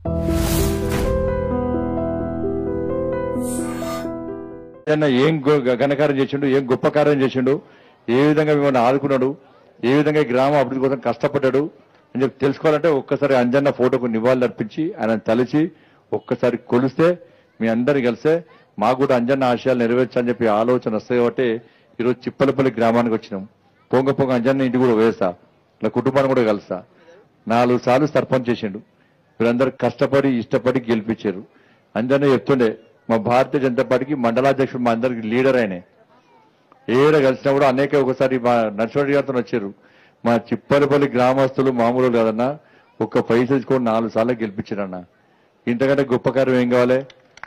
ఏదైనా ఏం గొ- ఘనకార్యం చేసిండు ఏం గొప్ప కార్యం చేసిండు ఏ విధంగా మిమ్మల్ని ఆదుకున్నాడు ఏ విధంగా ఈ గ్రామ అభివృద్ధి కోసం కష్టపడ్డాడు అని చెప్పి తెలుసుకోవాలంటే ఒక్కసారి అంజన్న ఫోటోకు నివాళులు అర్పించి ఆయన తలిచి ఒక్కసారి కొలిస్తే మీ అందరు కలిస్తే మాకు కూడా అంజన్న ఆశయాలు నెరవేర్చాలని చెప్పి ఆలోచన వస్తాయి కాబట్టి ఈరోజు చిప్పలపల్లి గ్రామానికి వచ్చినాం పొంగ పొంగ అంజన్న ఇంటి కూడా వేస్తా ఇలా కుటుంబాన్ని కూడా కలుస్తా నాలుగు సార్లు సర్పంచ్ చేసిండు వీళ్ళందరూ కష్టపడి ఇష్టపడి గెలిపించారు అంజన్న చెప్తుండే మా భారతీయ జనతా పార్టీకి మండలాధ్యక్షుడు మా అందరికి లీడర్ ఆయనే ఏడ కలిసినా కూడా అనేక ఒకసారి మా నరసింహరెడ్డి గారితో వచ్చారు మా చిప్పలపల్లి గ్రామస్తులు మామూలు కాదన్నా ఒక్క పైసలు తీసుకొని నాలుగు సార్లు గెలిపించారన్న ఇంతకంటే గొప్ప కార్యం ఏం కావాలి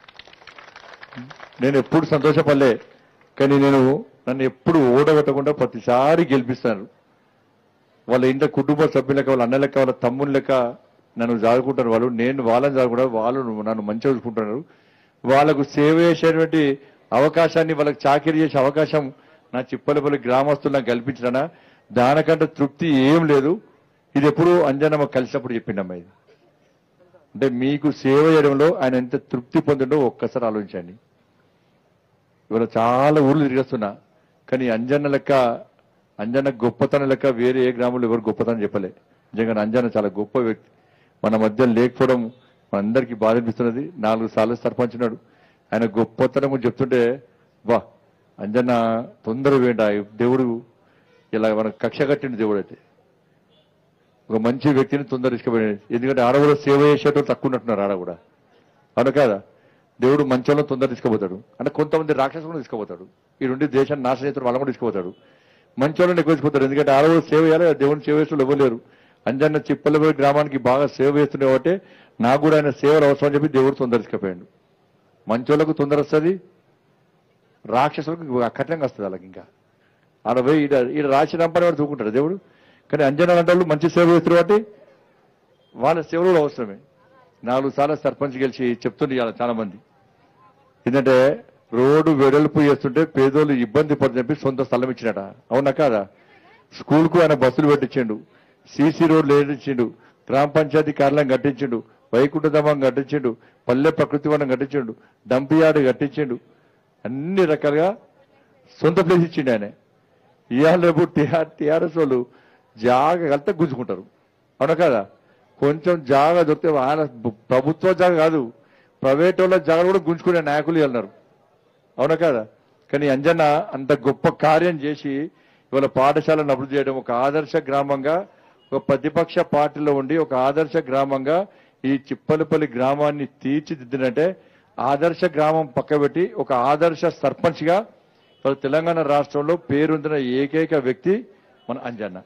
నేను ఎప్పుడు సంతోషపడలే కానీ నేను నన్ను ఎప్పుడు ఓడగొట్టకుండా ప్రతిసారి గెలిపిస్తాను వాళ్ళ ఇంట్లో కుటుంబ సభ్యుల లెక్క వాళ్ళ అన్న లెక్క వాళ్ళ తమ్ముళ్ళ లెక్క నన్ను జాదుకుంటారు వాళ్ళు నేను వాళ్ళని జాదుకుంటారు వాళ్ళు నన్ను మంచిగా చూసుకుంటున్నారు వాళ్ళకు సేవ చేసేటువంటి అవకాశాన్ని వాళ్ళకి చాకరీ చేసే అవకాశం నా చిప్పలపల్లి గ్రామస్తులు నాకు కల్పించినా దానికంటే తృప్తి ఏం లేదు ఇది ఎప్పుడు అంజనమ్మ కలిసినప్పుడు చెప్పిండమ్మ ఇది అంటే మీకు సేవ చేయడంలో ఆయన ఎంత తృప్తి పొందిండో ఒక్కసారి ఆలోచించండి ఇవాళ చాలా ఊర్లు తిరిగేస్తున్నా కానీ అంజన్న లెక్క అంజన్న గొప్పతనం లెక్క వేరే ఏ గ్రామంలో ఎవరు గొప్పతనం చెప్పలే నిజంగా అంజన్న చాలా గొప్ప వ్యక్తి మన మధ్య లేకపోవడం మనందరికీ బాధ అనిపిస్తున్నది నాలుగు సార్లు సర్పంచ్ ఉన్నాడు ఆయన గొప్పతనం చెప్తుంటే వా అంజన్న తొందర వేండ దేవుడు ఇలా మన కక్ష కట్టిండు దేవుడు అయితే ఒక మంచి వ్యక్తిని తొందర ఇసుకపోయాడు ఎందుకంటే ఆడ కూడా సేవ చేసేటప్పుడు తక్కువ ఉన్నట్టున్నారు ఆడ కూడా అవును కాదా దేవుడు మంచంలో తొందర తీసుకుపోతాడు అంటే కొంతమంది రాక్షసులు కూడా తీసుకుపోతాడు ఈ నుండి దేశాన్ని నాశనం చేస్తారు వాళ్ళని కూడా తీసుకుపోతాడు మంచంలో ఎక్కువ తీసుకుపోతాడు ఎందుకంటే ఆడ కూడా సేవ చేయాలి దేవుని సేవ చేస్తూ ఇవ్వలేరు అంజన్న చిప్పలపల్లి గ్రామానికి బాగా సేవ చేస్తుండే కాబట్టి నాకు కూడా ఆయన సేవలు అవసరం అని చెప్పి దేవుడు తొందర తీసుకుపోయాడు మంచోళ్ళకు తొందర వస్తుంది రాక్షసులకు కఠినంగా వస్తుంది వాళ్ళకి ఇంకా ఆడ పోయి ఈడ ఈడ రాసి రంపని వాడు చూకుంటాడు దేవుడు కానీ అంజన అంటే వాళ్ళు మంచి సేవ చేస్తారు కాబట్టి వాళ్ళ సేవలు కూడా అవసరమే నాలుగు సార్లు సర్పంచ్ గెలిచి చెప్తుంది ఇవాళ చాలా మంది ఎందుకంటే రోడ్డు వెడల్పు చేస్తుంటే పేదోళ్ళు ఇబ్బంది పడుతుంది చెప్పి సొంత స్థలం ఇచ్చినట అవునా కాదా స్కూల్ కు ఆయన బస్సులు పెట్టించిండు సీసీ రోడ్లు వేయించిండు గ్రామ పంచాయతీ కార్యాలయం కట్టించిండు వైకుంఠధామం కట్టించిండు పల్లె ప్రకృతి వనం కట్టించిండు డంప్ యార్డ్ కట్టించిండు అన్ని రకాలుగా సొంత ప్లేస్ ఇచ్చిండు ఆయన ఇవాళ రేపు టీఆర్ టీఆర్ఎస్ వాళ్ళు జాగా కలితే గుంజుకుంటారు అవునా కదా కొంచెం జాగా దొరికితే ఆయన ప్రభుత్వ జాగా కాదు ప్రైవేట్ వాళ్ళ జాగా కూడా గుంజుకునే నాయకులు వెళ్ళినారు అవునా కదా కానీ అంజన్న అంత గొప్ప కార్యం చేసి ఇవాళ పాఠశాలను అభివృద్ధి చేయడం ఒక ఆదర్శ గ్రామంగా ఒక ప్రతిపక్ష పార్టీలో ఉండి ఒక ఆదర్శ గ్రామంగా ఈ చిప్పలపల్లి గ్రామాన్ని తీర్చిదిద్దినంటే ఆదర్శ గ్రామం పక్కబెట్టి ఒక ఆదర్శ సర్పంచ్ గా ఇవాళ తెలంగాణ రాష్ట్రంలో పేరొందిన ఏకైక వ్యక్తి మన అంజన్న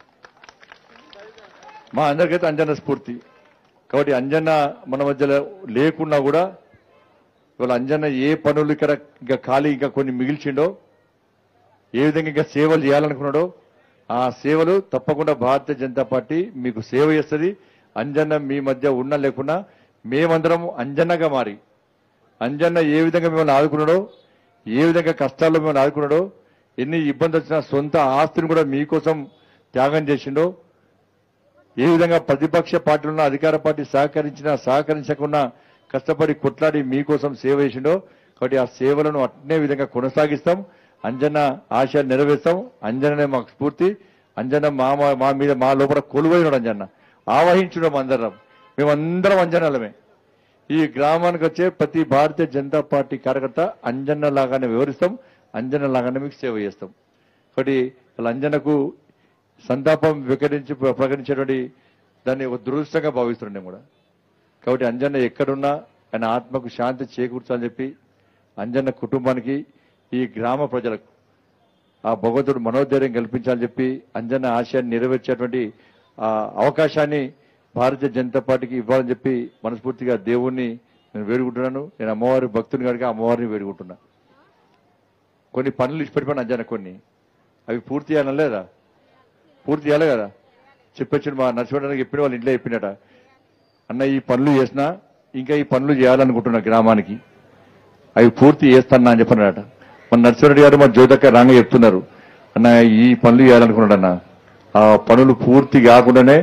మా అందరికైతే అంజన్న స్ఫూర్తి కాబట్టి అంజన్న మన మధ్యలో లేకున్నా కూడా ఇవాళ అంజన్న ఏ పనులు ఇక్కడ ఇంకా ఖాళీ ఇంకా కొన్ని మిగిల్చిండో ఏ విధంగా ఇంకా సేవలు చేయాలనుకున్నాడో ఆ సేవలు తప్పకుండా భారతీయ జనతా పార్టీ మీకు సేవ చేస్తుంది అంజన్న మీ మధ్య ఉన్న లేకున్నా మేమందరం అంజన్నగా మారి అంజన్న ఏ విధంగా మిమ్మల్ని ఆదుకున్నాడో ఏ విధంగా కష్టాల్లో మిమ్మల్ని ఆదుకున్నాడో ఎన్ని ఇబ్బంది వచ్చినా సొంత ఆస్తిని కూడా మీకోసం త్యాగం చేసిండో ఏ విధంగా ప్రతిపక్ష పార్టీలున్న అధికార పార్టీ సహకరించినా సహకరించకుండా కష్టపడి కొట్లాడి మీకోసం సేవ చేసిండో కాబట్టి ఆ సేవలను అట్నే విధంగా కొనసాగిస్తాం అంజన్న ఆశ నెరవేర్స్తాం అంజననే మాకు స్ఫూర్తి అంజన మా మా- మా మీద మా లోపల కొలువైనడు అంజన్న ఆవహించడం అందరం మేమందరం అంజనాలమే ఈ గ్రామానికి వచ్చే ప్రతి భారతీయ జనతా పార్టీ కార్యకర్త అంజన్న లాగానే వివరిస్తాం అంజన్న లాగానే మీకు సేవ చేస్తాం కాబట్టి వాళ్ళ అంజనకు సంతాపం వికరించి ప్రకటించేటువంటి దాన్ని ఒక దురదృష్టంగా భావిస్తున్నాను నేను కూడా కాబట్టి అంజన్న ఎక్కడున్నా ఆయన ఆత్మకు శాంతి చేకూర్చాలని చెప్పి అంజన్న కుటుంబానికి ఈ గ్రామ ప్రజలకు ఆ భగవంతుడు మనోధైర్యం కల్పించాలని చెప్పి అంజన్న ఆశయాన్ని నెరవేర్చేటువంటి ఆ అవకాశాన్ని భారతీయ జనతా పార్టీకి ఇవ్వాలని చెప్పి మనస్ఫూర్తిగా దేవుణ్ణి నేను వేడుకుంటున్నాను నేను అమ్మవారి భక్తుని కనుక అమ్మవారిని వేడుకుంటున్నా కొన్ని పనులు ఇచ్చిపెట్టిపోయిన అంజన్న కొన్ని అవి పూర్తి చేయాలని లేదా పూర్తి చేయాలి కదా చెప్పొచ్చాడు మా నరసింహడానికి చెప్పిన వాళ్ళ ఇంట్లో చెప్పినట అన్న ఈ పనులు చేసినా ఇంకా ఈ పనులు చేయాలనుకుంటున్నా గ్రామానికి అవి పూర్తి చేస్తాను అని చెప్పినాడట మన నరసింహరెడ్డి గారు మా జ్యోతక్క రాంగ చెప్తున్నారు అన్న ఈ పనులు చేయాలనుకున్నాడు అన్న ఆ పనులు పూర్తి కాకుండానే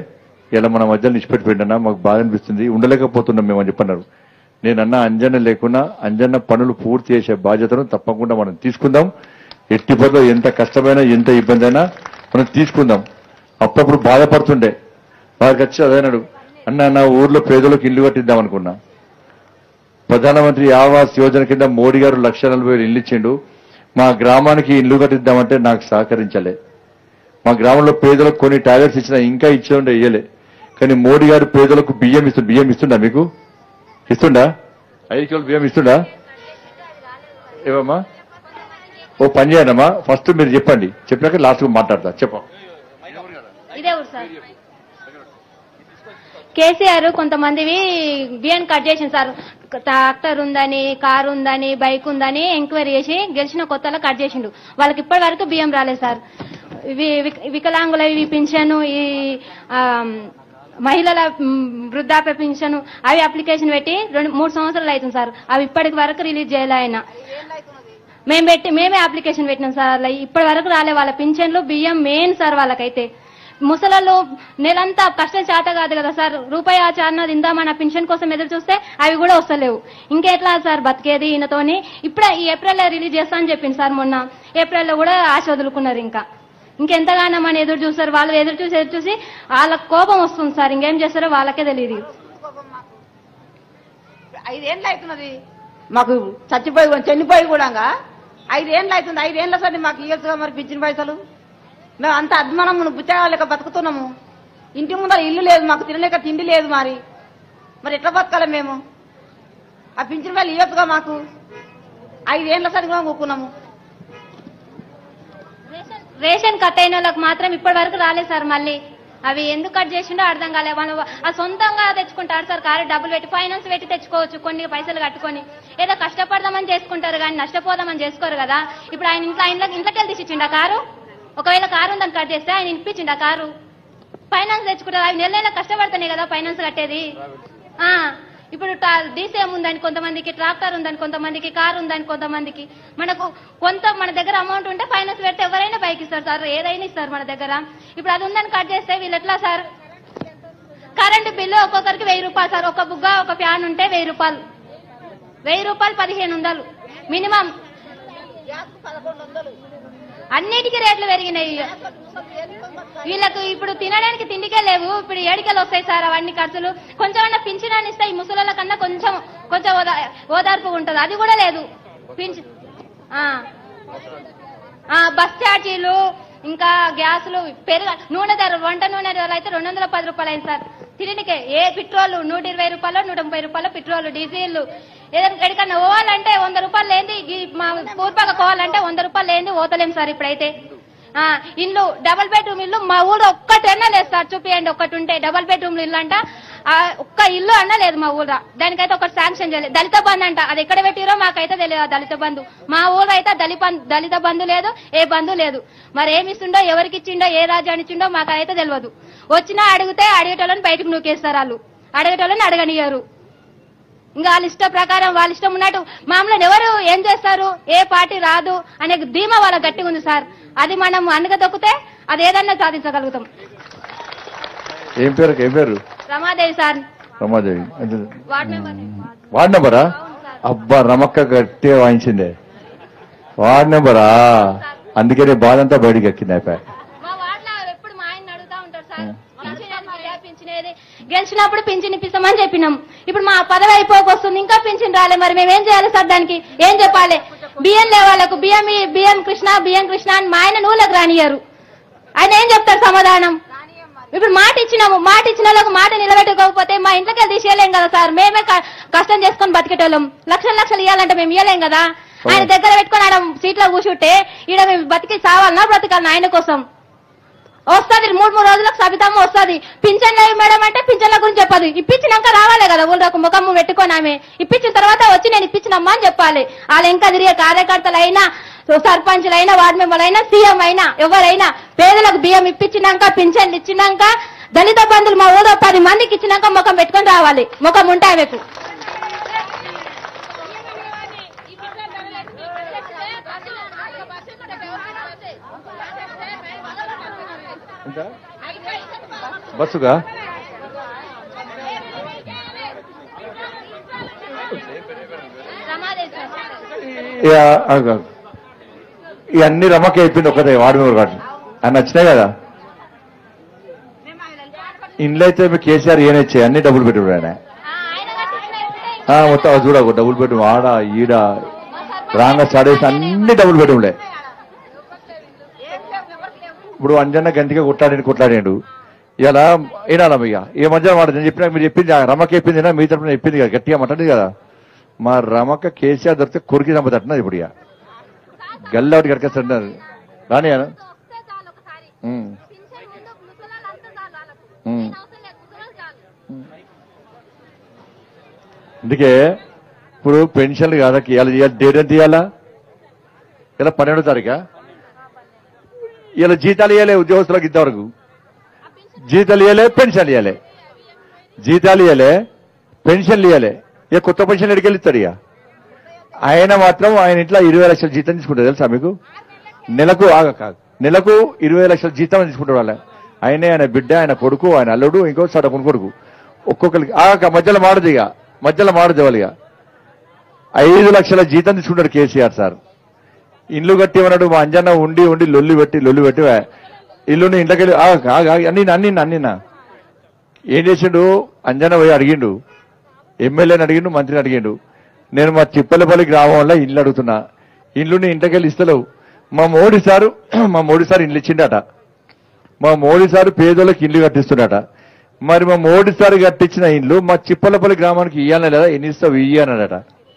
ఇలా మన మధ్యలో నిష్పెట్టిపోయిండన్నా మాకు బాధ అనిపిస్తుంది ఉండలేకపోతున్నాం మేము అని చెప్పన్నారు నేనన్నా అంజన్న లేకున్నా అంజన్న పనులు పూర్తి చేసే బాధ్యతను తప్పకుండా మనం తీసుకుందాం ఎట్టి పనిలో ఎంత కష్టమైనా ఎంత ఇబ్బంది అయినా మనం తీసుకుందాం అప్పుడప్పుడు బాధపడుతుండే వారికి వచ్చి అదన్నాడు అన్న నా ఊర్లో పేదలకు ఇల్లు కట్టిద్దాం అనుకున్నా ప్రధానమంత్రి ఆవాస్ యోజన కింద మోడీ గారు లక్ష నలభై వేలు ఇల్లు ఇచ్చిండు మా గ్రామానికి ఇల్లు కట్టిద్దామంటే నాకు సహకరించలే మా గ్రామంలో పేదలకు కొన్ని టాయిలెట్స్ ఇచ్చినా ఇంకా ఇచ్చేఉండే ఇయ్యలే కానీ మోడీ గారు పేదలకు బియ్యం ఇస్తుంది బియ్యం ఇస్తుండా మీకు ఇస్తుండా ఐదు కిలోలు బియ్యం ఇస్తుండా ఏవమ్మా ఓ పని చేయండమ్మా ఫస్ట్ మీరు చెప్పండి చెప్పాక లాస్ట్ మాట్లాడతా చెప్ప ఇదే ఊరు సార్ కేసీఆర్ కొంతమందివి బియ్యం కట్ చేసింది సార్ ట్రాక్టర్ ఉందని కారు ఉందని బైక్ ఉందని ఎంక్వైరీ చేసి గెలిచిన కొత్తలో కట్ చేసిండు వాళ్ళకి ఇప్పటి వరకు బియ్యం రాలేదు సార్ ఇవి విక- వికలాంగుల ఇవి పింఛను ఈ ఆ, మహిళల మ్, వృద్ధాప్య పింఛను అవి అప్లికేషన్ పెట్టి రెండు మూడు సంవత్సరాలు అవుతుంది సార్ అవి ఇప్పటికి వరకు రిలీజ్ చేయలే ఆయన మేము పెట్టి మేమే అప్లికేషన్ పెట్టినాం సార్ అలా ఇప్పటి వరకు రాలే వాళ్ళ పింఛన్లు బియ్యం మెయిన్ సార్ వాళ్ళకైతే ముసలలో నెలంతా కష్టం చేత కాదు కదా సార్ రూపాయి ఆచారణ తిందామన్న పింఛన్ కోసం ఎదురు చూస్తే అవి కూడా వస్తలేవు ఇంకెట్లా సార్ బతికేది ఈయనతోని ఇప్పుడే ఈ ఏప్రిల్ రిలీజ్ చేస్తా అని చెప్పింది సార్ మొన్న ఏప్రిల్లో కూడా ఆశ వదులుకున్నారు ఇంకా ఇంకెంతగానో మన ఎదురు చూస్తారు వాళ్ళు ఎదురు చూసి ఎదురు చూసి వాళ్ళకి కోపం వస్తుంది సార్ ఇంకేం చేస్తారో వాళ్ళకే తెలియదు ఐదేళ్ళు అవుతున్నది మాకు చచ్చిపోయి చనిపోయి కూడా ఐదేళ్ళు అవుతుంది ఐదేళ్ళ సరే మాకు ఇవ్వచ్చుగా మరి పిచ్చిన పైసలు మేము అంత అద్మానం బుచ్చగా బతుకుతున్నాము ఇంటి ముందర ఇల్లు లేదు మాకు తినలేక తిండి లేదు మరి మరి ఎట్లా బతకాలి మేము ఆ పింఛన్ వాళ్ళు ఇవ్వచ్చుగా మాకు ఐదేళ్ల సరి కూడా కూకున్నాము రేషన్- రేషన్ కట్ అయిన వాళ్ళకి మాత్రం ఇప్పటి వరకు రాలేదు సార్ మళ్ళీ అవి ఎందుకు కట్ చేసిండో అర్థం కాలేదు వాళ్ళు ఆ సొంతంగా తెచ్చుకుంటారు సార్ కారు డబ్బులు పెట్టి ఫైనాన్స్ పెట్టి తెచ్చుకోవచ్చు కొన్ని పైసలు కట్టుకొని ఏదో కష్టపడదామని చేసుకుంటారు కానీ నష్టపోదామని చేసుకోరు కదా ఇప్పుడు ఆయన ఇంట్లో ఆయన ఇంట్లోకి వెళ్ళి తీసిచ్చిండు ఆ కారు ఒకవేళ కారు ఉందని కట్ చేస్తే ఆయన ఇప్పించిండు ఆ కారు ఫైనాన్స్ తెచ్చుకుంటారు అవి నెల నెల కష్టపడితేనే కదా ఫైనాన్స్ కట్టేది ఆ ఇప్పుడు డీసీఎం ఉందని కొంతమందికి ట్రాక్టర్ ఉందని కొంతమందికి కారు ఉందని కొంతమందికి మనకు కొంత మన దగ్గర అమౌంట్ ఉంటే ఫైనాన్స్ పెడితే ఎవరైనా బైక్ ఇస్తారు సార్ ఏదైనా ఇస్తారు మన దగ్గర ఇప్పుడు అది ఉందని కట్ చేస్తే వీళ్ళు ఎట్లా సార్ కరెంటు బిల్లు ఒక్కొక్కరికి వెయ్యి రూపాయలు సార్ ఒక బుగ్గ ఒక ఫ్యాన్ ఉంటే వెయ్యి రూపాయలు వెయ్యి రూపాయలు పదిహేను వందలు మినిమం అన్నిటికీ రేట్లు పెరిగినాయి వీళ్ళకు ఇప్పుడు తినడానికి తిండికే లేవు ఇప్పుడు ఏడికలు వస్తాయి సార్ అవన్నీ ఖర్చులు కొంచెం అన్న పింఛనాన్ని ఇస్తే ఈ ముసలోళ్ళ కన్నా కొంచెం కొంచెం ఓదా- ఓదార్పు ఉంటుంది అది కూడా లేదు పింఛ ఆ. ఆ, బస్ ఛార్జీలు ఇంకా గ్యాసులు పెరుగు నూనె ధర వంట నూనె ధర అయితే రెండు వందల పది రూపాయలు అయింది సార్ తిరిగికే ఏ పెట్రోల్ నూట ఇరవై రూపాయలు నూట ముప్పై రూపాయలు పెట్రోల్ డీజిల్ ఏదైనా ఎక్కడికన్నా పోవాలంటే వంద రూపాయలు లేని మా పూర్వక పోవాలంటే వంద రూపాయలు లేని పోతలేం సార్ ఇప్పుడైతే ఆ ఇల్లు డబుల్ బెడ్రూమ్ ఇల్లు మా ఊళ్ళో ఒక్కటన్నా లేదు సార్ చూపియండి ఒక్కటి ఉంటే డబుల్ బెడ్రూమ్ ఇల్లు అంట ఆ, ఒక్క ఇల్లు అన్నా లేదు మా ఊళ్ళో దానికైతే ఒక శాంక్షన్ చేయలేదు దళిత బంధు అంట అది ఎక్కడ పెట్టిరో మాకైతే తెలియదు ఆ దళిత బంధు మా ఊళ్ళో అయితే దళిత దళిత బంధు లేదు ఏ బంధు లేదు మరి ఏమి ఇస్తుండో ఎవరికి ఇచ్చిండో ఏ రాజ్యాన్ని ఇచ్చిండో మాకైతే తెలియదు వచ్చినా అడిగితే అడిగేటోళ్ళని బయటకు నూకేస్తారు వాళ్ళు అడిగేటోళ్ళని అడగనియరు ఇంకా వాళ్ళ ఇష్ట ప్రకారం వాళ్ళ ఇష్టం ఉన్నట్టు మామూలు ఎవరు ఏం చేస్తారు ఏ పార్టీ రాదు అనే ధీమా వాళ్ళ గట్టిగా ఉంది సార్ అది మనం అనగ దొక్కితే అది ఏదన్నా సాధించగలుగుతాం ఏం పేరు ఏం పేరు రమాదేవి సార్ రమాదేవి అది వార్డ్ మెంబర్ వార్డ్ నెంబరా అవును సార్ అబ్బా రమక్క గట్టిగా వాయించిందే వార్డ్ నెంబరా అందుకనే బాధ అంతా బయటికి ఎక్కింది అయిపోయి మా వార్డులో ఎప్పుడు మా ఆయన అడుగుతా ఉంటారు సార్ పింఛన్ ఎందుకులే, పింఛన్ ఏది? గెలిచినప్పుడు పింఛన్ ఇప్పిస్తామని చెప్పినాం ఇప్పుడు మా పదవి అయిపోకొస్తుంది ఇంకా పింఛన్ రాలే మరి మేము ఏం చేయాలి సార్ దానికి ఏం చెప్పాలి బియ్యం లేవాళ్ళకు బియ్యం ఈ- బియ్యం కృష్ణ బియ్యం కృష్ణ అని మా ఆయన నూలకు రానియరు ఆయన ఏం చెప్తారు సమాధానం ఇప్పుడు మాట ఇచ్చినాము మాట ఇచ్చిన వాళ్ళకు మాట నిలబెట్టుకోకపోతే మా ఇంట్లోకి వెళ్ళి తీసేయలేం కదా సార్ మేమే క- కష్టం చేసుకొని బతికేటోళ్ళం లక్షలు లక్షలు ఇవ్వాలంటే మేము ఇవ్వలేం కదా ఆయన దగ్గర పెట్టుకొని ఆడ సీట్లో కూర్చుంటే ఈడ మేము బతికి సావాలన్నా బ్రతకాలన్నా ఆయన కోసం వస్తుంది మూడు మూడు రోజులకు సబితమ్మ వస్తుంది పింఛన్ లేవు మేడం అంటే పింఛన్ల గురించి చెప్పదు ఇప్పించినాక రావాలి కదా ఊళ్ళకు ముఖం పెట్టుకొని ఆమె ఇప్పించిన తర్వాత వచ్చి నేను ఇప్పించినమ్మా అని చెప్పాలి వాళ్ళ ఇంకా తిరిగే కార్యకర్తలైనా సర్పంచులైనా వార్డు మెంబర్లైనా సీఎం అయినా ఎవరైనా పేదలకు బియ్యం ఇప్పించినాక పింఛన్లు ఇచ్చినాక దళిత బంధువులు మా ఊళ్ళో పది మందికి ఇచ్చినాక ముఖం పెట్టుకొని రావాలి ముఖం ఉంటే ఆమెకు బస్సుగా రమాదేవి సార్. ఇక ఆగు, ఆగు. ఇవన్నీ రమ్మకి అయిపోయింది ఒకటే వాడి మీద ఒకటి అని నచ్చినాయి కదా ఇండ్లు అయితే మీకు కేసీఆర్ ఏనే ఇచ్చాయి అన్ని డబ్బులు పెట్టుడు ఆయన ఆ, ఆయన కట్టించిన ఇప్పుడే ఆ, మొత్తం అది చూడకు డబ్బులు పెట్టు ఆడ ఈడ రాంగ స్టాడేసి అన్ని డబ్బులు పెట్టులే ఇప్పుడు అంజన్న గంతిగా కొట్లాడి కొట్లాడాడు ఇలా వినాలమ్మ ఇక ఈ మధ్య మాట నేను చెప్పినా మీరు చెప్పింది ఆ రమక చెప్పింది మీ తరపున చెప్పింది కదా గట్టిగా మాట్లాడింది కదా మా రమక కేసీఆర్ దొరికితే కొరికి చంపతట్టున్నది ఇప్పుడు ఇక గల్లి ఒకటి కడకేస్తున్నారు రాని ఆయన వస్తే చాలు ఒకసారి ఉమ్. పింఛన్ ముందు ముసలాళ్ళు అంతా చాలు వాళ్ళకు. ఉమ్. నేను అవసరం లేదు ముసలాళ్ళు చాలు అందుకే ఇప్పుడు పెన్షన్లు కాదా ఇవాళ ఇవాళ డేట్ ఎంత ఇవ్వాలా ఇలా పన్నెండో తారీఖా ఇలా జీతాలు ఇవ్వలే ఉద్యోగస్తులకు ఇంతవరకు జీతాలు ఇవ్వలే పెన్షన్లు ఇవ్వలే జీతాలు ఇవ్వలే పెన్షన్లు ఇవ్వలే ఇక కొత్త పెన్షన్ ఎడికెళ్ళి ఇస్తాడు ఇక ఆయన మాత్రం ఆయన ఇంట్లో ఇరవై లక్షల జీతం తీసుకుంటారు తెలుసా మీకు నెలకు ఆగ కాదు నెలకు ఇరవై లక్షల జీతం తీసుకుంటాడు వాళ్ళ ఆయనే ఆయన బిడ్డ ఆయన కొడుకు ఆయన అల్లుడు ఇంకో సడకుని కొడుకు ఒక్కొక్కరికి ఆగ మధ్యలో మాడదు ఇక మధ్యలో మాడదు వాళ్ళు ఇక ఐదు లక్షల జీతం తీసుకుంటాడు కేసీఆర్ సార్ ఇల్లు కట్టి ఉన్నాడు మా అంజన్న ఉండి ఉండి లొల్లి పెట్టి లొల్లి పెట్టి ఇల్లుని ఇంట్లోకెళ్ళి ఆగ ఆగ ఆగ, అన్ని అన్ని అన్నినా ఏం చేసిండు అంజన్న పోయి అడిగిండు ఎమ్మెల్యేని అడిగిండు మంత్రిని అడిగిండు నేను మా చిప్పలపల్లి గ్రామంలో ఇల్లు అడుగుతున్నా ఇల్లుని ఇంటికెళ్ళి ఇస్తలేవు మా మోడీ సారు మా మోడీ సార్ ఇల్లు ఇచ్చిండట మా మోడీ సారు పేదోళ్ళకి ఇల్లు కట్టిస్తున్నాడట మరి మా మోడీ సార్ కట్టించిన ఇల్లు మా చిప్పలపల్లి గ్రామానికి ఇయ్యాలని లేదా ఎన్ని ఇస్తావు ఇయ్యి అన్నాడట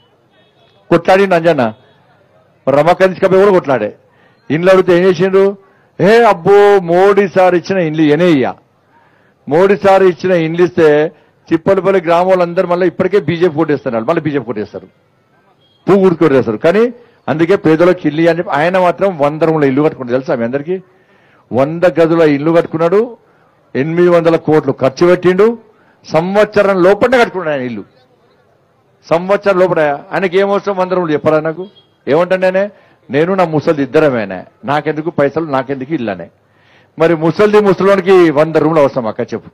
కొట్లాడి అంజన్న రమక్క తీసుకపోయి కూడా కొట్లాడే ఇండ్లు అడిగితే ఏం చేసిండు ఏ అబ్బో మోడీ సార్ ఇచ్చిన ఇండ్లు ఎనే ఇయ్య మోడీ సార్ ఇచ్చిన ఇండ్లు ఇస్తే చిప్పలపల్లి గ్రామాలందరూ మళ్ళీ ఇప్పటికే బీజేపీ కొట్టేస్తున్నారు మళ్ళీ బీజేపీ కొట్టేస్తారు పువ్వు గుర్తు కొట్టేస్తారు కానీ అందుకే పేదలకు ఇల్లు అని చెప్పి ఆయన మాత్రం వంద రూముల ఇల్లు కట్టుకుంటారు తెలుసా మీ అందరికీ వంద గదుల ఇల్లు కట్టుకున్నాడు ఎనిమిది వందల కోట్లు ఖర్చు పెట్టిండు సంవత్సరం లోపలనే కట్టుకున్నాడు ఆయన ఇల్లు సంవత్సరం లోపల ఆయనకి ఏమవసరం వంద రూములు చెప్పారా నాకు ఏమంటానే నేను నా ముసలిది ఇద్దరమేనే నాకెందుకు పైసలు నాకెందుకు ఇల్లనే మరి ముసలిది ముసలోనికి వంద రూములు అవసరం అక్క చెప్పు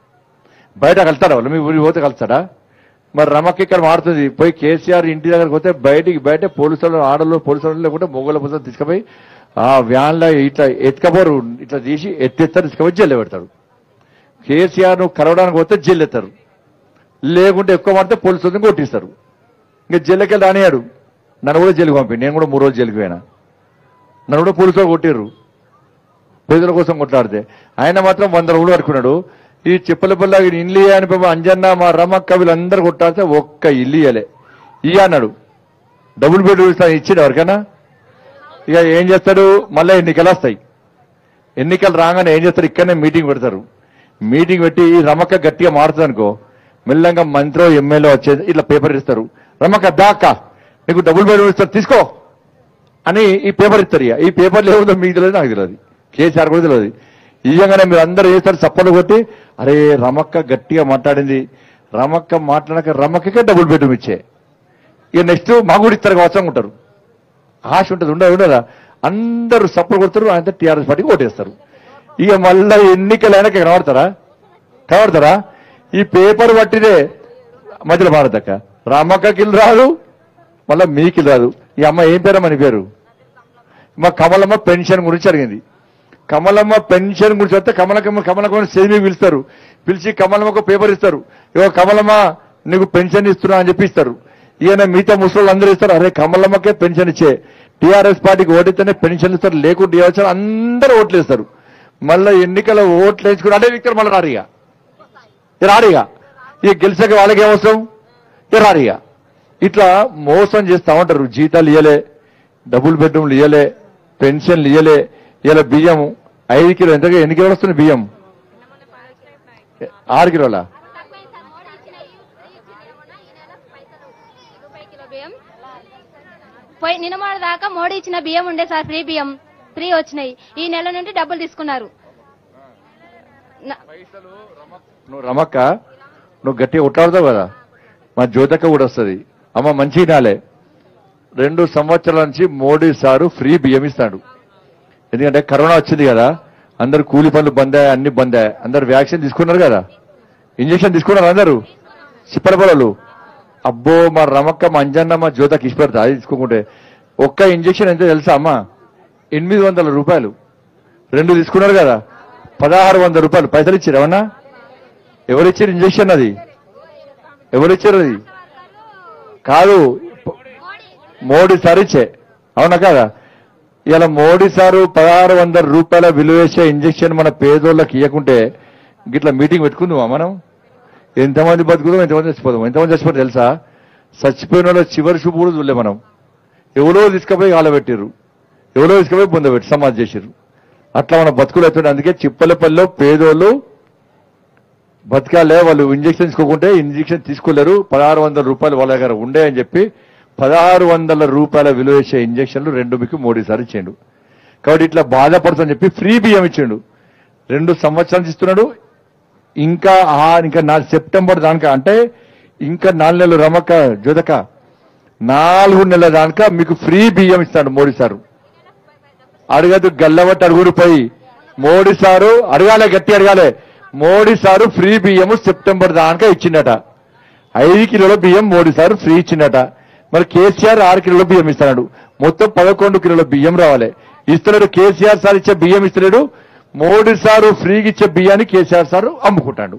బయట కలుతారా వాళ్ళు మీ ఊరికి పోతే కలుస్తాడా మరి రమక్క ఇక్కడ మారుతుంది పోయి కేసీఆర్ ఇంటి దగ్గరకు పోతే బయటికి బయట పోలీసులు ఆడలు పోలీసులు లేకుంటే మొగల పుస్తకం తీసుకుపోయి ఆ వ్యాన్లో ఇట్లా ఎత్తుకపోరు ఇట్లా తీసి ఎత్తెత్తారు తీసుకుపోయి జైలు పెడతాడు కేసీఆర్ ను కలవడానికి పోతే జైలు ఎత్తారు లేకుంటే ఎక్కువ మాడితే పోలీసులను కొట్టిస్తారు ఇంకా జైలుకి రానియాడు నన్ను కూడా జైలుకి పంపి నేను కూడా మూడు రోజులు జైలుకి పోయినా నన్ను కూడా పోలీసులు కొట్టిర్రు పేదల కోసం కొట్లాడితే ఆయన మాత్రం వంద రోజులు కట్టుకున్నాడు ఈ చెప్పలపల్ల ఇల్లు అని పాపం అంజన్న మా రమక్క వీళ్ళందరూ కొట్టాడితే ఒక్క ఇల్లు ఇయ్యలే ఇయ్య అన్నాడు డబుల్ బెడ్రూమ్ ఇస్తాను ఇచ్చాడు ఎవరికైనా ఇక ఏం చేస్తాడు మళ్ళీ ఎన్నికలు వస్తాయి ఎన్నికలు రాగానే ఏం చేస్తారు ఇక్కడనే మీటింగ్ పెడతారు మీటింగ్ పెట్టి ఈ రమక్క గట్టిగా మారుతుంది అనుకో మెల్లంగా మంత్రో ఎమ్మెల్యే వచ్చేది ఇట్లా పేపర్ ఇస్తారు రమక్క దాక్క నీకు డబుల్ బెడ్రూమ్ ఇస్తారు తీసుకో అని ఈ పేపర్ ఇస్తారు ఇక. ఈ పేపర్లు ఏముందో మీకు తెలియదు నాకు తెలియదు కేసీఆర్ కూడా తెలియదు ఇయ్యంగానే మీరు అందరూ చేస్తారు చప్పలు కొట్టి అరే రమక్క గట్టిగా మాట్లాడింది రమక్క మాట్లాడక రమక్కకే డబుల్ బెడ్రూమ్ ఇచ్చే ఇక నెక్స్ట్ మాకు కూడా ఇస్తారు అవసరం ఉంటారు ఆశ ఉంటుంది ఉండదు ఉండదా అందరూ సపోర్ట్ కొడతారు ఆయన టీఆర్ఎస్ పార్టీకి ఓటేస్తారు ఇక మళ్ళా ఎన్నికలు అయినాక కనబడతారా కనబడతారా ఈ పేపర్ పట్టిదే మధ్యలో భారతక్క రామక్కకి ఇల్లు రాదు మళ్ళా మీకు ఇల్లు రాదు ఈ అమ్మ ఏం పేరమ్మా నీ పేరు మా కమలమ్మ పెన్షన్ గురించి అడిగింది కమలమ్మ పెన్షన్ గురించి వస్తే కమలకమ్మ కమలకమ్మ సేమి పిలుస్తారు పిలిచి కమలమ్మకు పేపర్ ఇస్తారు ఇగో కమలమ్మ నీకు పెన్షన్ ఇస్తున్నా అని చెప్పి ఇస్తారు ఈయన మిగతా ముసలు అందరూ ఇస్తారు అరే కమలమ్మకే పెన్షన్ ఇచ్చే టీఆర్ఎస్ పార్టీకి ఓటిస్తేనే పెన్షన్ ఇస్తారు లేకుంటే ఇవ్వచ్చు అందరూ ఓట్లు ఇస్తారు మళ్ళీ ఎన్నికల ఓట్లు వేసుకుని అదే వ్యక్తులు మళ్ళీ రారిగా రారిగా ఇక గెలిచాక వాళ్ళకి ఏమవసరం ఇక రారిగా ఇట్లా మోసం చేస్తా ఉంటారు జీతాలు ఇయ్యలే డబుల్ బెడ్రూమ్లు ఇయ్యలే పెన్షన్లు ఇయ్యలే ఇలా బియ్యం ఐదు కిలో ఎంతగా ఎన్ని కిలోలు వస్తుంది బియ్యం ఆరు కిలోల తక్కువైంది సార్ మోడీ ఇచ్చిన ఈ- ఈ ఇచ్చిన ఏమన్నా ఈ నెల పైసలు రూపాయి కిలో బియ్యం పోయి నిన్న మొన్న దాకా మోడీ ఇచ్చిన బియ్యం ఉండే సార్ ఫ్రీ బియ్యం ఫ్రీ వచ్చినాయి ఈ నెల నుండి డబ్బులు తీసుకున్నారు నా- నువ్వు రమక్క నువ్వు గట్టిగా కొట్లాడతావు కదా మా జ్యోతక్క కూడా వస్తుంది అమ్మ మంచి నాలే రెండు సంవత్సరాల నుంచి మోడీ సారు ఫ్రీ బియ్యం ఇస్తాడు ఎందుకంటే కరోనా వచ్చింది కదా అందరు కూలి పనులు బందాయి అన్ని బందాయి అందరు వ్యాక్సిన్ తీసుకున్నారు కదా ఇంజక్షన్ తీసుకున్నారు అందరూ చిప్పల పొలాలు అబ్బో మా రమక్క మా అంజన్న మా జ్యోతకి ఇష్టపడతా అది తీసుకోకుంటే ఒక్క ఇంజక్షన్ ఎంత తెలుసా అమ్మా ఎనిమిది వందల రూపాయలు రెండు తీసుకున్నారు కదా పదహారు వందల రూపాయలు పైసలు ఇచ్చారు ఏమన్నా ఎవరిచ్చారు ఇంజక్షన్ అది ఎవరిచ్చారు అది కాదు మోడీ సార్ ఇచ్చే అవునా కాదా ఇలా మోడీ సారు పదహారు వందల రూపాయల విలువేసే ఇంజక్షన్ మన పేదోళ్ళకి ఇవ్వకుంటే గిట్లా మీటింగ్ పెట్టుకుందామా మనం ఎంతమంది బతుకుదాం ఎంతమంది చచ్చిపోదాం ఎంతమంది చచ్చిపోతారు తెలుసా చచ్చిపోయిన వాళ్ళ చివరి చూపు కూడా చూడలే మనం ఎవరో తీసుకుపోయి ఆలబెట్టిర్రు ఎవరో తీసుకుపోయి పొందబెట్టి సమాధి చేసిర్రు అట్లా మన బతుకులు అవుతుండే అందుకే చిప్పలపల్లిలో పేదోళ్ళు బతకాలే వాళ్ళు ఇంజక్షన్ తీసుకోకుంటే ఇంజక్షన్ తీసుకోలేరు పదహారు వందల రూపాయలు వాళ్ళ దగ్గర ఉండే అని చెప్పి పదహారు వందల రూపాయల విలువ చేసే ఇంజక్షన్లు రెండు మీకు మోడీ సార్ ఇచ్చిండు కాబట్టి ఇట్లా బాధపడుతుందని చెప్పి ఫ్రీ బియ్యం ఇచ్చిండు రెండు సంవత్సరాలు ఇస్తున్నాడు ఇంకా ఆ ఇంకా నా సెప్టెంబర్ దానిక అంటే ఇంకా నాలుగు నెలలు రమక జ్యోతక నాలుగు నెలల దానిక మీకు ఫ్రీ బియ్యం ఇస్తాడు మోడీ సారు అడగదు గల్లబట్టి అడుగురు పోయి మోడీ సారు అడగాలే గట్టి అడగాలే మోడీ సారు ఫ్రీ బియ్యము సెప్టెంబర్ దాకా ఇచ్చిండట ఐదు కిలోల బియ్యం మోడీ సారు ఫ్రీ ఇచ్చిండట మరి కేసీఆర్ ఆరు కిలోల బియ్యం ఇస్తున్నాడు మొత్తం పదకొండు కిలోల బియ్యం రావాలి ఇస్తున్నాడు కేసీఆర్ సార్ ఇచ్చే బియ్యం ఇస్తున్నాడు మోడీ సారు ఫ్రీగా ఇచ్చే బియ్యాన్ని కేసీఆర్ సారు అమ్ముకుంటాడు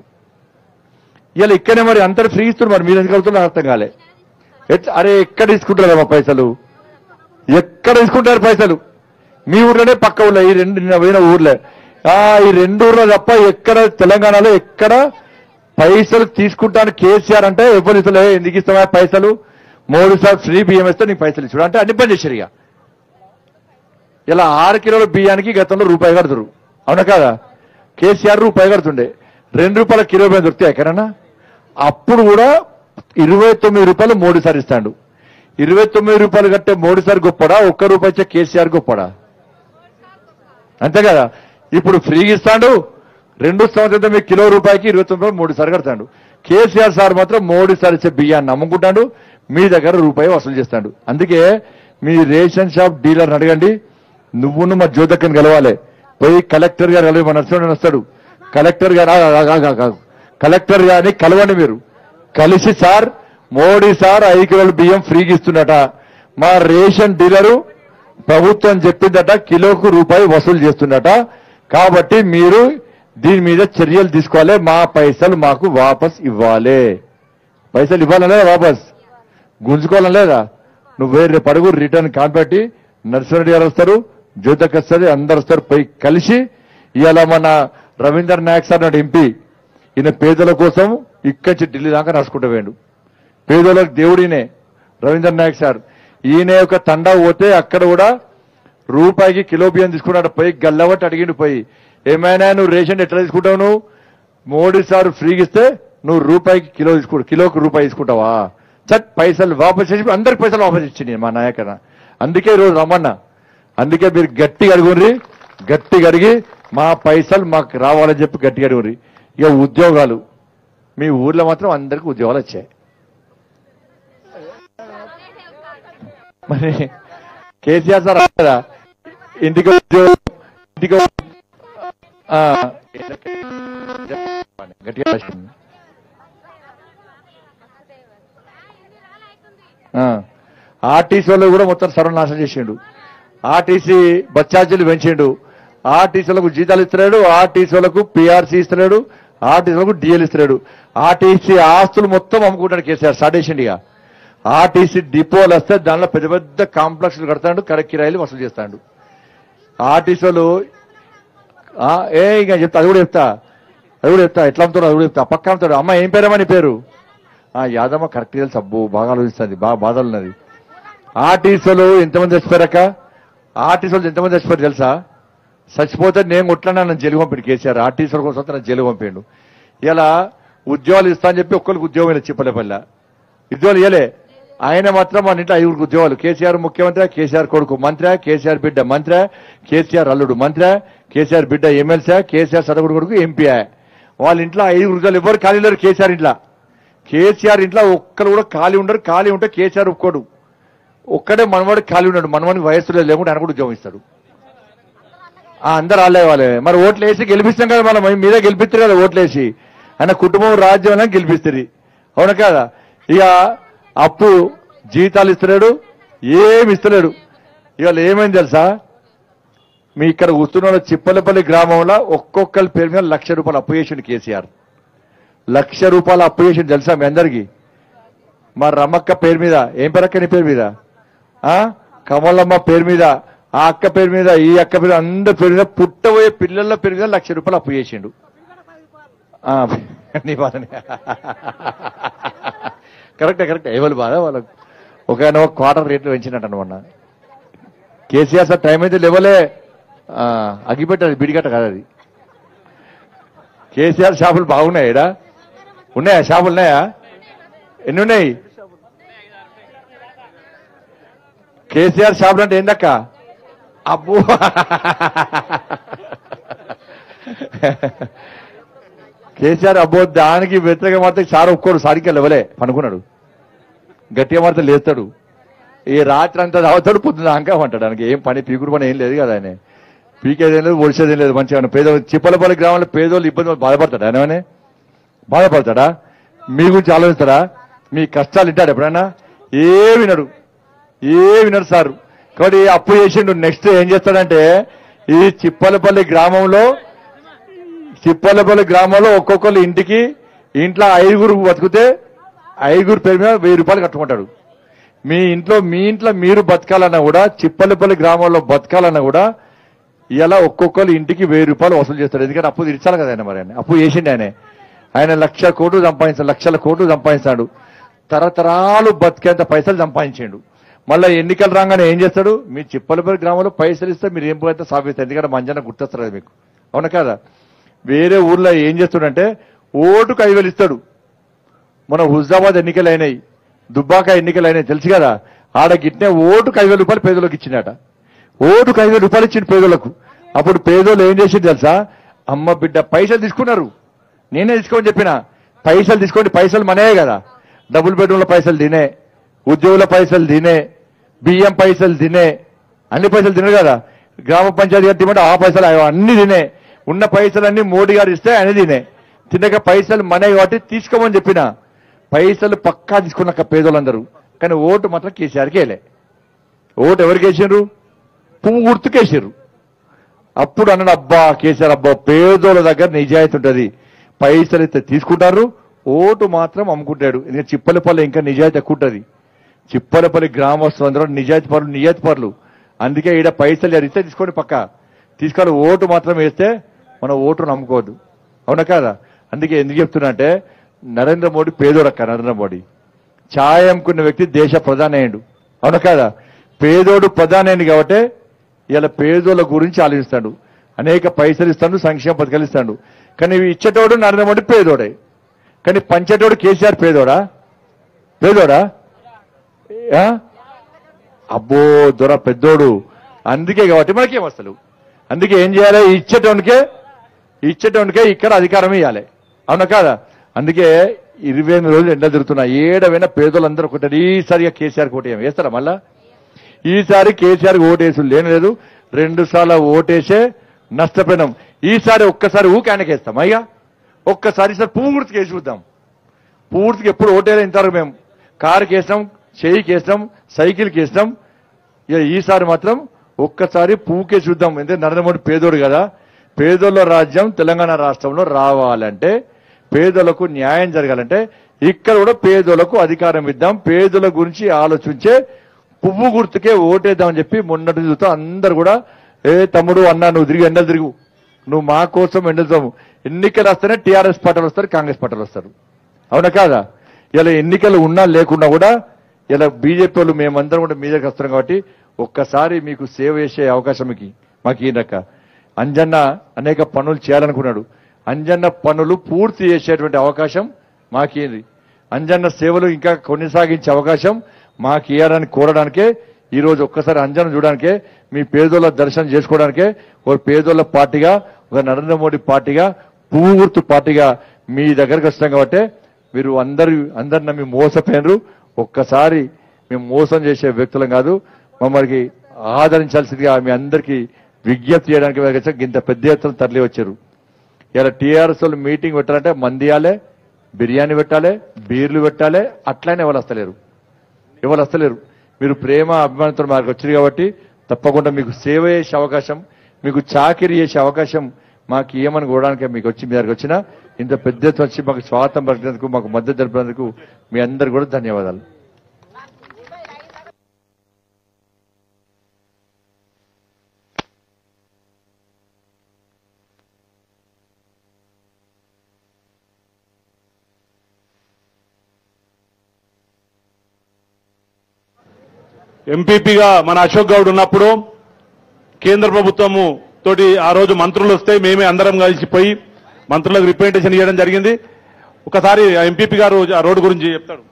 ఇలా ఇక్కడనే మరి అందరు ఫ్రీ ఇస్తున్నారు మరి మీరు ఎందుకు అవుతున్నారు అర్థం కాలే ఎట్లా- అరే ఎక్కడ తీసుకుంటారమ్మా పైసలు ఎక్కడ తీసుకుంటారు పైసలు మీ ఊర్లోనే పక్క ఊర్లో ఈ రెండు నిన్న పోయిన ఊర్లే ఆ ఈ రెండు ఊర్లో తప్ప ఎక్కడ తెలంగాణలో ఎక్కడ పైసలు తీసుకుంటాను కేసీఆర్ అంటే ఎవరు ఇస్తలే ఎందుకు ఇస్తావా పైసలు మూడు సార్ ఫ్రీ బియ్యం ఇస్తే నీకు పైసలు ఇచ్చాడు అంటే అన్ని పని చేశారు ఇక ఇలా ఆరు కిలోల బియ్యానికి గతంలో రూపాయి కడుతురు అవునా కాదా కేసీఆర్ రూపాయి కడుతుండే రెండు రూపాయల కిలో బియ్యం దొరికితే ఎక్కడన్నా అప్పుడు కూడా ఇరవై తొమ్మిది రూపాయలు మూడు సార్ ఇస్తాడు ఇరవై తొమ్మిది రూపాయలు కట్టే మూడు సార్ గొప్పడా ఒక్క రూపాయి ఇచ్చే కేసీఆర్ గొప్పడా అంతే కదా ఇప్పుడు ఫ్రీగా ఇస్తాడు రెండు సంవత్సరం మీకు కిలో రూపాయికి ఇరవై తొమ్మిది రూపాయలు మూడు సార్లు కడతాడు కేసీఆర్ సార్ మాత్రం మూడు సార్ ఇచ్చే బియ్యాన్ని అమ్ముకుంటాడు మీ దగ్గర రూపాయి వసూలు చేస్తాడు అందుకే మీ రేషన్ షాప్ డీలర్ అడగండి నువ్వును మా జ్యోతక్కని కలవాలి పోయి కలెక్టర్ గారు కలవి మన నరసింహన్ వస్తాడు కలెక్టర్ గారు ఆగు, ఆగు, ఆగు, ఆగు, ఆగు. కలెక్టర్ గారిని కలవండి మీరు కలిసి సార్ మోడీ సార్ ఐదు కిలోల బియ్యం ఫ్రీగా ఇస్తున్నట మా రేషన్ డీలరు ప్రభుత్వం చెప్పిందట కిలోకు రూపాయి వసూలు చేస్తుందట కాబట్టి మీరు దీని మీద చర్యలు తీసుకోవాలి మా పైసలు మాకు వాపస్ ఇవ్వాలి పైసలు ఇవ్వాలనే వాపస్ గుంజుకోవాలని లేదా నువ్వు వేరే పడుగు రిటర్న్ కాన్పెట్టి నరసింహరెడ్డి గారు వస్తారు జ్యోతక్ వస్తుంది అందరు వస్తారు పోయి కలిసి ఇవాళ మన రవీందర్ నాయక్ సార్ నాడు ఎంపీ ఈయన పేదల కోసం ఇక్కడి నుంచి ఢిల్లీ దాకా నడుచుకుంటూ వేయండు పేదోళ్ళకి దేవుడినే రవీంద్ర నాయక్ సార్ ఈయన యొక్క తండా పోతే అక్కడ కూడా రూపాయికి కిలో బియ్యం తీసుకున్నాడు పోయి గల్లబట్టి అడిగిండు పోయి ఏమైనా నువ్వు రేషన్ ఎట్లా తీసుకుంటావు నువ్వు మోడీ సార్ ఫ్రీగా ఇస్తే నువ్వు రూపాయికి కిలో తీసుకుంటావు కిలోకి రూపాయి తీసుకుంటావా చట్ పైసలు వాపస్ చేసి అందరికి పైసలు వాపస్ ఇచ్చింది మా నాయకన అందుకే ఈరోజు రమ్మన్నా అందుకే మీరు గట్టిగా అడుగుండ్రి గట్టిగా అడిగి మా పైసలు మాకు రావాలని చెప్పి గట్టిగా అడుగుండ్రి ఇక ఉద్యోగాలు మీ ఊర్లో మాత్రం అందరికి ఉద్యోగాలు వచ్చాయి మరి కేసీఆర్ సార్ కదా ఇంటికి ఉద్యోగం ఇంటికి ఆ, గట్టిగా రాసింది. ఆ, ఆర్టీసీ వాళ్ళు కూడా మొత్తం సర్వనాశనం చేసిండు ఆర్టీసీ బస్ ఛార్జీలు పెంచిండు ఆర్టీసీలకు జీతాలు ఇస్తున్నాడు ఆర్టీసీ వాళ్ళకు పిఆర్సీ ఇస్తున్నాడు ఆర్టీసీ వాళ్ళకు డిఎల్ ఇస్తున్నాడు ఆర్టీసీ ఆస్తులు మొత్తం అమ్ముకుంటాడు కేసీఆర్ స్టార్ట్ చేసిండు ఇక ఆర్టీసీ డిపోలు వస్తే దానిలో పెద్ద పెద్ద కాంప్లెక్స్లు కడతాడు కరెక్ట్ కిరాయిలు వసూలు చేస్తాడు ఆర్టీసీ వాళ్ళు ఆ, ఏ ఇంకా చెప్తా అది కూడా చెప్తా అది కూడా చెప్తా ఎట్లా అమ్ముతాడు అది కూడా చెప్తా పక్క అమ్ముతాడు అమ్మ ఏం పేరమ్మా నీ పేరు ఆ యాదమ్మ కరెక్ట్ తెలుసు అబ్బో బాగా ఆలోచిస్తుంది బాగా బాధలు ఉన్నది ఆర్టీసీలు ఎంతమంది చచ్చిపోయారక్క ఆర్టీసీలు ఎంతమంది చచ్చిపోయారు తెలుసా చచ్చిపోతే నేను కొట్లా నన్ను జైలు పంపిండు కేసీఆర్ ఆర్టీసీల కోసం నన్ను జైలు పంపిండు ఇలా ఉద్యోగాలు ఇస్తా అని చెప్పి ఒక్కరికి ఉద్యోగం ఇలా చెప్పలేపల్లా ఉద్యోగాలు ఇవ్వలే ఆయన మాత్రం మన ఇంట్లో ఐదుగురికి ఉద్యోగాలు కేసీఆర్ ముఖ్యమంత్రి కేసీఆర్ కొడుకు మంత్రి కేసీఆర్ బిడ్డ మంత్రి కేసీఆర్ అల్లుడు మంత్రి కేసీఆర్ బిడ్డ ఎమ్మెల్సీ కేసీఆర్ సడగుడు కొడుకు ఎంపీ వాళ్ళ ఇంట్లో ఐదుగురు ఉద్యోగాలు ఎవరు ఖాళీ లేరు కేసీఆర్ ఇంట్లో కేసీఆర్ ఇంట్లో ఒక్కరు కూడా ఖాళీ ఉండరు ఖాళీ ఉంటే కేసీఆర్ ఒప్పుకోడు ఒక్కడే మనవాడు ఖాళీ ఉన్నాడు మనవాడికి వయస్సు లేదు లేకుంటే ఆయన కూడా ఉద్యోగం ఇస్తాడు ఆ, అందరు వాళ్ళే వాళ్ళే మరి ఓట్లు వేసి గెలిపిస్తాం కదా మనం మీదే గెలిపిస్తారు కదా ఓట్లు వేసి ఆయన కుటుంబం రాజ్యం అని గెలిపిస్తుంది అవును కదా ఇక అప్పు జీతాలు ఇస్తలేడు ఏమి ఇస్తలేడు ఇవాళ ఏమైంది తెలుసా మీ ఇక్కడ కూర్చున్న చిప్పలపల్లి గ్రామంలో ఒక్కొక్కరి పేరు మీద లక్ష రూపాయలు అప్పు చేసిండు కేసీఆర్ లక్ష రూపాయలు అప్పు చేసిండు తెలుసా మీ అందరికి మా రమక్క పేరు మీద ఏం పేరు అక్క నీ పేరు మీద ఆ కమలమ్మ పేరు మీద ఆ అక్క పేరు మీద ఈ అక్క పేరు అందరి పేరు మీద పుట్టబోయే పిల్లల పేరు మీద లక్ష రూపాయలు అప్పు చేసిండు ఆ, నీ బాధనే కరెక్టే కరెక్టే ఎవరు బాధ వాళ్ళకు ఒక ఆయన ఒక క్వార్టర్ రేట్లు పెంచినట్టు మొన్న కేసీఆర్ సార్ టైం అయితే లేవలే ఆ, అగ్గిపెట్టాలి బిడిగట్ట కాదు అది కేసీఆర్ షాపులు బాగున్నాయి ఈడ ఉన్నాయా షాపులు ఉన్నాయా ఎన్ని ఉన్నాయి కేసీఆర్ షాపులు అంటే ఏందక్క అబ్బో కేసీఆర్ అబ్బో దానికి వ్యతిరేకంగా మాత్రం సార్ ఒక్కోడు సారికి లేవలే పనుకున్నాడు గట్టిగా మాత్రం లేస్తాడు ఈ రాత్రి అంతా తాగుతాడు పొద్దున అంకా అంటాడు ఆయనకి ఏం పని పీకుడు పని ఏం లేదు కదా ఆయన పీకేదేం లేదు ఒడిసేదేం లేదు మంచిగా పేద చిప్పలపల్లి గ్రామంలో పేదోళ్ళు ఇబ్బంది బాధపడతాడా ఆయననే బాధపడతాడా మీ గురించి ఆలోచిస్తాడా మీ కష్టాలు వింటాడు ఎప్పుడన్నా ఏ వినడు ఏ వినడు సార్ కాబట్టి అప్పు చేసిండు నెక్స్ట్ ఏం చేస్తాడంటే ఈ చిప్పలపల్లి గ్రామంలో చిప్పలపల్లి గ్రామంలో ఒక్కొక్కరు ఇంటికి ఇంట్లో ఐదుగురు బతికితే ఐదుగురు పేరు మీద వెయ్యి రూపాయలు కట్టుకుంటాడు మీ ఇంట్లో మీ ఇంట్లో మీరు బతకాలన్నా కూడా చిప్పలపల్లి గ్రామంలో బతకాలన్నా కూడా ఇలా ఒక్కొక్కరు ఇంటికి వెయ్యి రూపాయలు వసూలు చేస్తాడు ఎందుకంటే అప్పు తీర్చాలి కదా ఆయన మరి ఆయన అప్పు చేసిండు ఆయన ఆయన లక్ష కోట్లు సంపాదించాడు లక్షల కోట్లు సంపాదించాడు తరతరాలు బతికేంత పైసలు సంపాదించాడు మళ్ళీ ఎన్నికలు రాగానే ఏం చేస్తాడు మీ చిప్పలపల్లి గ్రామంలో పైసలు ఇస్తే మీరు ఏం పోతే సాధిస్తారు ఎందుకంటే మంజన గుర్తొస్తారు కదా మీకు అవునా కదా వేరే ఊర్లో ఏం చేస్తాడంటే ఓటుకు ఐదు వేలు ఇస్తాడు మన హుజాబాద్ ఎన్నికలు అయినాయి దుబ్బాక ఎన్నికలు అయినాయి తెలుసు కదా ఆడ గిట్నే ఓటుకు ఐదు వేల రూపాయలు పేదలకు ఇచ్చిందట ఓటుకు ఐదు వేల రూపాయలు ఇచ్చింది పేదలకు అప్పుడు పేదోళ్ళు ఏం చేసింది తెలుసా అమ్మ బిడ్డ పైసలు తీసుకున్నారు నేనే తీసుకోమని చెప్పిన పైసలు తీసుకోండి పైసలు మనయే కదా డబుల్ బెడ్రూమ్ల పైసలు తినే ఉద్యోగుల పైసలు తినే బియ్యం పైసలు తినే అన్ని పైసలు తినరు కదా గ్రామ పంచాయతీ గారు తినమంటే ఆ పైసలు అయ్యో అన్ని తినే ఉన్న పైసలన్నీ మోడీ గారు ఇస్తే ఆయన తినే తినక పైసలు మనే కాబట్టి తీసుకోమని చెప్పిన పైసలు పక్కా తీసుకున్నాక పేదోళ్ళందరూ కానీ ఓటు మాత్రం కేసీఆర్కి వేయలే ఓటు ఎవరికి వేసారు పువ్వు గుర్తుకేసారు అప్పుడు అన్నాడు అబ్బా కేసీఆర్ అబ్బా పేదోళ్ళ దగ్గర నిజాయితీ ఉంటది పైసలు అయితే తీసుకుంటారు ఓటు మాత్రం అమ్ముకుంటాడు ఎందుకంటే చిప్పలపల్లి ఇంకా నిజాయితీ ఎక్కువ ఉంటది చిప్పలపల్లి గ్రామస్తులందరూ నిజాయితీ పరులు నిజాయితీ పరులు అందుకే ఈడ పైసలు ఇస్తే తీసుకోండి పక్క తీసుకొని ఓటు మాత్రం వేస్తే మన ఓటు నమ్ముకోవద్దు అవునా కాదా అందుకే ఎందుకు చెప్తున్నా అంటే నరేంద్ర మోడీ పేదోడక్క నరేంద్ర మోడీ ఛాయ్ అమ్ముకున్న వ్యక్తి దేశ ప్రధాని అయ్యిండు అవునా కాదా పేదోడు ప్రధాని అయింది కాబట్టి ఇలా పేదోళ్ళ గురించి ఆలోచిస్తాడు అనేక పైసలు ఇస్తాడు సంక్షేమ పథకాలు ఇస్తాడు కానీ ఇవి ఇచ్చేటోడు నరేంద్ర మోడీ పేదోడే కానీ పంచేటోడు కేసీఆర్ పేదోడా పేదోడా ఆ? అబ్బో దొర పెద్దోడు అందుకే కాబట్టి మనకేం వస్తలు అందుకే ఏం చేయాలి ఇచ్చేటోనికే ఇచ్చేటోనికే ఇక్కడ అధికారం ఇవ్వాలి అవునా కాదా అందుకే ఇరవై ఎనిమిది రోజులు ఎండ తిరుగుతున్నా ఏడవైనా పేదోళ్ళందరూ ఒకటి ఈసారిగా కేసీఆర్ కోటి వేస్తారా మళ్ళా ఈసారి కేసీఆర్ ఓటేసు లేనలేదు రెండు సార్లు ఓటేసే నష్టపోయినాం ఈసారి ఒక్కసారి ఊకి ఆయనకేస్తాం అయ్యా ఒక్కసారి సార్ పువ్వు గుర్తుకు వేసి చూద్దాం పూర్తిగా ఎప్పుడు ఓటేలా ఇంతవరకు మేము కారుకి వేసినాం చెయ్యికి వేసినాం సైకిల్కి వేసినాం ఇక ఈసారి మాత్రం ఒక్కసారి పువ్వుకే చూద్దాం ఎందుకంటే నరేంద్ర మోడీ పేదోడు కదా పేదోళ్ళ రాజ్యం తెలంగాణ రాష్ట్రంలో రావాలంటే పేదలకు న్యాయం జరగాలంటే ఇక్కడ కూడా పేదోళ్లకు అధికారం ఇద్దాం పేదల గురించి ఆలోచించే పువ్వు గుర్తుకే ఓటేద్దామని చెప్పి మొన్నటి చూస్తా అందరు కూడా ఏ తమ్ముడు అన్నా నువ్వు తిరిగి ఎండలు తిరుగు నువ్వు మా కోసం ఎండలుతాము ఎన్నికలు వస్తేనే టీఆర్ఎస్ పార్టీలు వస్తారు కాంగ్రెస్ పార్టీలు వస్తారు అవునా కాదా ఇలా ఎన్నికలు ఉన్నా లేకున్నా కూడా ఇలా బీజేపీ వాళ్ళు మేమందరం కూడా మీ దగ్గర వస్తున్నాం కాబట్టి ఒక్కసారి మీకు సేవ చేసే అవకాశం మీకు మాకు ఈయనక అంజన్న అనేక పనులు చేయాలనుకున్నాడు అంజన్న పనులు పూర్తి చేసేటువంటి అవకాశం మాకేంది అంజన్న సేవలు ఇంకా కొనసాగించే అవకాశం మాకు ఇవ్వాలని కోరడానికే ఈ రోజు ఒక్కసారి అంజన చూడడానికే మీ పేదోళ్ళ దర్శనం చేసుకోవడానికే ఒక పేదోళ్ళ పార్టీగా ఒక నరేంద్ర మోడీ పార్టీగా పువ్వు గుర్తు పార్టీగా మీ దగ్గరకు వస్తాం కాబట్టి మీరు అందరు అందరు నమ్మి మోసపోయినరు ఒక్కసారి మేము మోసం చేసే వ్యక్తులం కాదు మమ్మల్ని ఆదరించాల్సిందిగా మీ అందరికీ విజ్ఞప్తి చేయడానికి మీరు వచ్చారు. ఇంత పెద్ద ఎత్తున తరలి వచ్చారు ఇలా టీఆర్ఎస్ వాళ్ళు మీటింగ్ పెట్టాలంటే మంది ఇవ్వాలి బిర్యానీ పెట్టాలి బీర్లు పెట్టాలి అట్లనే వాళ్ళు వస్తలేరు ఎవరు వస్తలేరు మీరు ప్రేమ అభిమానంతో మాకు వచ్చారు కాబట్టి తప్పకుండా మీకు సేవ చేసే అవకాశం మీకు చాకిరీ చేసే అవకాశం మాకు ఏమని కోవడానికి మీకు వచ్చి మీ దగ్గరకు వచ్చినా ఇంత పెద్ద ఎత్తున వచ్చి మాకు స్వాగతం పలికినందుకు మాకు మద్దతు జరిపినందుకు మీ అందరు కూడా ధన్యవాదాలు ఎంపీపీగా మన అశోక్ గౌడ్ ఉన్నప్పుడు కేంద్ర ప్రభుత్వము తోటి ఆ రోజు మంత్రులు వస్తే మేమే అందరం కలిసిపోయి మంత్రులకు రిప్రజెంటేషన్ చేయడం జరిగింది ఒకసారి ఆ ఎంపీపీ గారు ఆ రోడ్డు గురించి చెప్తాడు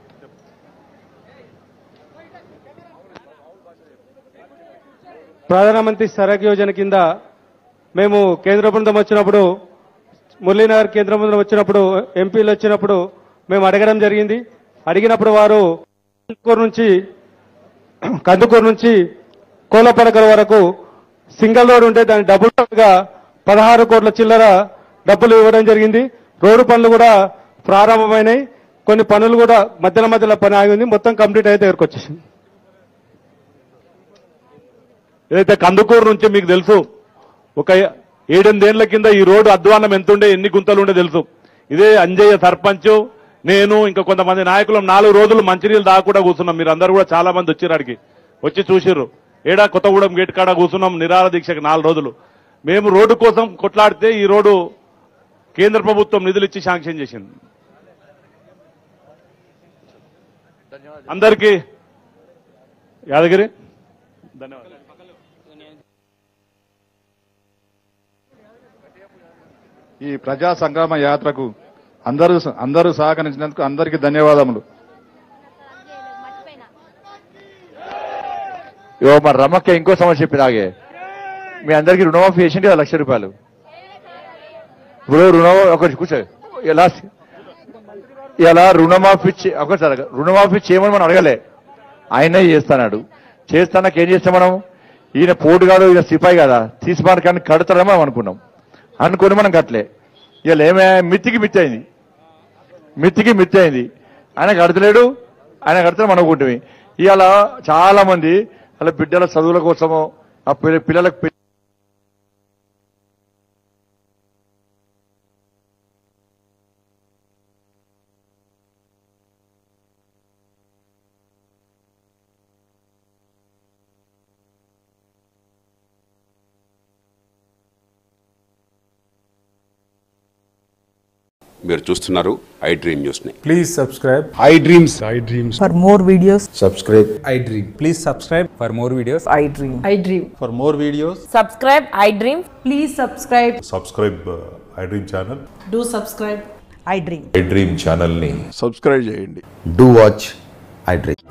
ప్రధానమంత్రి సడక్ యోజన కింద మేము కేంద్ర బృందం వచ్చినప్పుడు మురళీనగర్ కేంద్ర బృందం వచ్చినప్పుడు ఎంపీలు వచ్చినప్పుడు మేము అడగడం జరిగింది అడిగినప్పుడు వారు కందుకూరు నుంచి కందుకూరు నుంచి కోలపడకల వరకు సింగిల్ రోడ్ ఉంటే దాని డబుల్ గా పదహారు కోట్ల చిల్లర డబ్బులు ఇవ్వడం జరిగింది రోడ్డు పనులు కూడా ప్రారంభమైనాయి కొన్ని పనులు కూడా మధ్యలో మధ్యలో పని ఆగి ఉంది మొత్తం కంప్లీట్ అయితే దగ్గరకు వచ్చేసింది ఏదైతే కందుకూరు నుంచి మీకు తెలుసు ఒక ఏడెనిమిదేళ్ల కింద ఈ రోడ్డు అధ్వానం ఎంతుండే ఎన్ని గుంతలు ఉండే తెలుసు ఇదే అంజయ్య సర్పంచ్ నేను ఇంకా కొంతమంది నాయకులు నాలుగు రోజులు మంచినీళ్ళు దాకుండా కూర్చున్నాం మీరు అందరూ కూడా చాలా మంది వచ్చారు అడిగి వచ్చి చూసిర్రు ఏడా కొత్తగూడెం గేట్ కాడ కూర్చున్నాం నిరాహార దీక్షకు నాలుగు రోజులు మేము రోడ్డు కోసం కొట్లాడితే ఈ రోడ్డు కేంద్ర ప్రభుత్వం నిధులు ఇచ్చి శాంక్షన్ చేసింది అందరికీ యాదగిరి ధన్యవాదాలు ఈ ప్రజా సంగ్రామ యాత్రకు అందరూ అందరూ సహకరించినందుకు అందరికీ ధన్యవాదములు ఇవో మా రమ్మక్క ఇంకో సమస్య చెప్పినాగే మీ అందరికీ రుణమాఫీ చేసింది కదా లక్ష రూపాయలు ఇప్పుడు రుణ ఒక కూర్చో ఎలా ఇలా రుణమాఫీ చే- ఒకసారి రుణమాఫీ చేయమని మనం అడగలే ఆయనే చేస్తాడు చేస్తాnak ఏం చేస్తాం మనం ఈయన పోటు కాదు ఈయన సిపాయి కదా తీసి మనకాన్ని కడతాడని మనం అనుకున్నాం అనుకుని మనం కట్టలే ఇలా ఏమే మిత్తికి మిత్తి అయింది మిత్తికి మిత్తి అయింది ఆయన కడతలేడు ఆయన కడితే మనం ఉంటుంది ఇవాళ చాలా మంది వాళ్ళ బిడ్డల చదువుల కోసమో ఆ పిల్ల- పిల్లలకు పె- మీరు చూస్తున్నారు ఐ డ్రీమ్ న్యూస్ని Please subscribe. I dreams For more videos, subscribe I dream Please subscribe for more videos. I dream. I dream. For more videos, Subscribe, I dream. Please subscribe. Subscribe I dream channel Do subscribe. I dream. I dream ఛానల్ని subscribe చేయండి do watch I dream